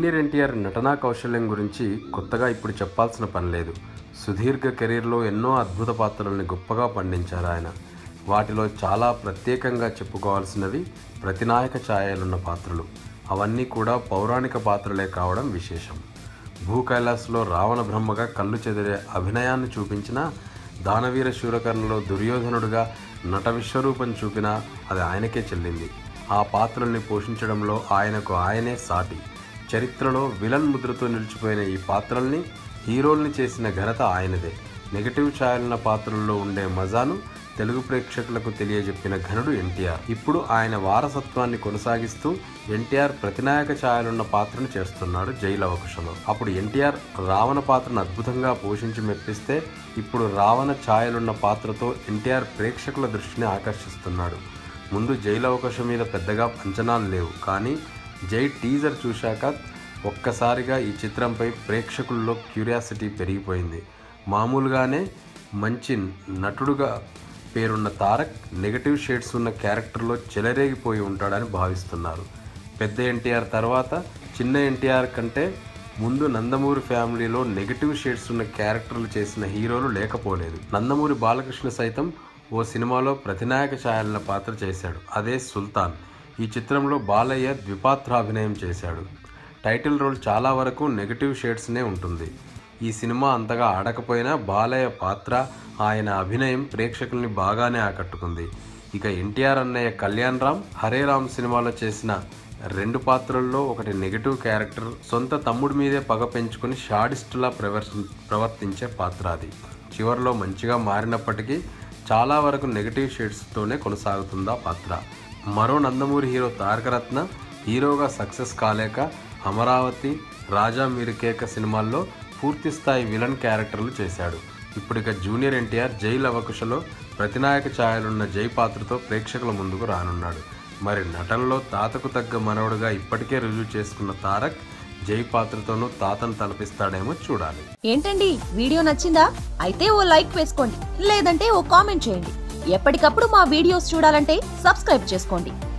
junior NTR నటనా కౌశల్యం గురించి కొత్తగా ఇప్పుడు చెప్పాల్సిన పని లేదు సుదీర్ఘ కెరీర్లో ఎన్నో అద్భుత పాత్రలని గొప్పగా పండించారు ఆయన వాటిలో చాలా ప్రత్యేకంగా చెప్పుకోవాల్సినవి ప్రతినాయక ఛాయలున్న పాత్రలు అవన్నీ కూడా పౌరాణిక పాత్రలే కావడం విశేషం భూ కైలాస్లో రావణ బ్రహ్మగా కళ్ళు చెదిరే అభినయాన్ని చూపించిన దానవీర శూరకర్ణలో దుర్యోధనుడుగా నట విశ్వరూపం చూపినా అది ఆయనకే చెల్లింది ఆ పాత్రల్ని పోషించడంలో ఆయనకు ఆయనే సాటి చరిత్రలో విలన్ ముద్రతో నిలిచిపోయిన ఈ పాత్రల్ని హీరోల్ని చేసిన ఘనత ఆయనదే నెగటివ్ ఛాయలున్న పాత్రల్లో ఉండే మజాను తెలుగు ప్రేక్షకులకు తెలియజెప్పిన ఘనుడు ఎన్టీఆర్ ఇప్పుడు ఆయన వారసత్వాన్ని కొనసాగిస్తూ ఎన్టీఆర్ ప్రతినాయక ఛాయలున్న పాత్రను చేస్తున్నాడు జైలవకుశలో అప్పుడు ఎన్టీఆర్ రావణ పాత్రను అద్భుతంగా పోషించి మెప్పిస్తే ఇప్పుడు రావణ ఛాయలున్న పాత్రతో ఎన్టీఆర్ ప్రేక్షకుల దృష్టిని ఆకర్షిస్తున్నాడు ముందు జైలవకుశం మీద పెద్దగా అంచనాలు లేవు కానీ జై టీజర్ చూశాక ఒక్కసారిగా ఈ చిత్రంపై ప్రేక్షకుల్లో క్యూరియాసిటీ పెరిగిపోయింది మామూలుగానే మంచి నటుడుగా పేరున్న తారక్ నెగటివ్ షేడ్స్ ఉన్న క్యారెక్టర్లో చెలరేగిపోయి ఉంటాడని భావిస్తున్నారు పెద్ద ఎన్టీఆర్ తర్వాత చిన్న ఎన్టీఆర్ కంటే ముందు నందమూరి ఫ్యామిలీలో నెగటివ్ షేడ్స్ ఉన్న క్యారెక్టర్లు చేసిన హీరోలు లేకపోలేదు నందమూరి బాలకృష్ణ సైతం ఓ సినిమాలో ప్రతినాయక ఛాయలన పాత్ర చేశాడు అదే సుల్తాన్ ఈ చిత్రంలో బాలయ్య ద్విపాత్రాభినయం చేశాడు టైటిల్ రోల్ చాలా వరకు నెగటివ్ షేడ్స్నే ఉంటుంది ఈ సినిమా అంతగా ఆడకపోయినా బాలయ్య పాత్ర ఆయన అభినయం ప్రేక్షకుల్ని బాగానే ఆకట్టుకుంది ఇక ఎన్టీఆర్ అన్నయ్య కళ్యాణ్ రామ్ హరే రామ్ సినిమాలో చేసిన రెండు పాత్రల్లో ఒకటి నెగటివ్ క్యారెక్టర్ సొంత తమ్ముడి మీదే పగ పెంచుకుని షాడిస్టులా ప్రవర్తి ప్రవర్తించే పాత్ర అది చివరిలో మంచిగా మారినప్పటికీ చాలా వరకు నెగటివ్ షేడ్స్తోనే కొనసాగుతుందా పాత్ర మరో నందమూరి హీరో తారకరత్న హీరోగా సక్సెస్ కాలేక అమరావతి రాజా మీరుకేక సినిమాల్లో పూర్తి స్థాయి విలన్ క్యారెక్టర్లు చేశాడు ఇప్పుడు ఇక జూనియర్ ఎన్టీఆర్ జై లవకుశలో ప్రతినాయక ఛాయలున్న జై పాత్రతో ప్రేక్షకుల ముందుకు రానున్నాడు మరి నటనలో తాతకు తగ్గ మనవడుగా ఇప్పటికే రుజువు చేసుకున్న తారక్ జై పాత్రతోనూ తాతను తలపిస్తాడేమో చూడాలి ఏంటండి వీడియో నచ్చిందా అయితే ఓ లైక్ వేసుకోండి లేదంటే ఓ కామెంట్ చేయండి ఎప్పటికప్పుడు మా వీడియోస్ చూడాలంటే సబ్స్క్రైబ్ చేసుకోండి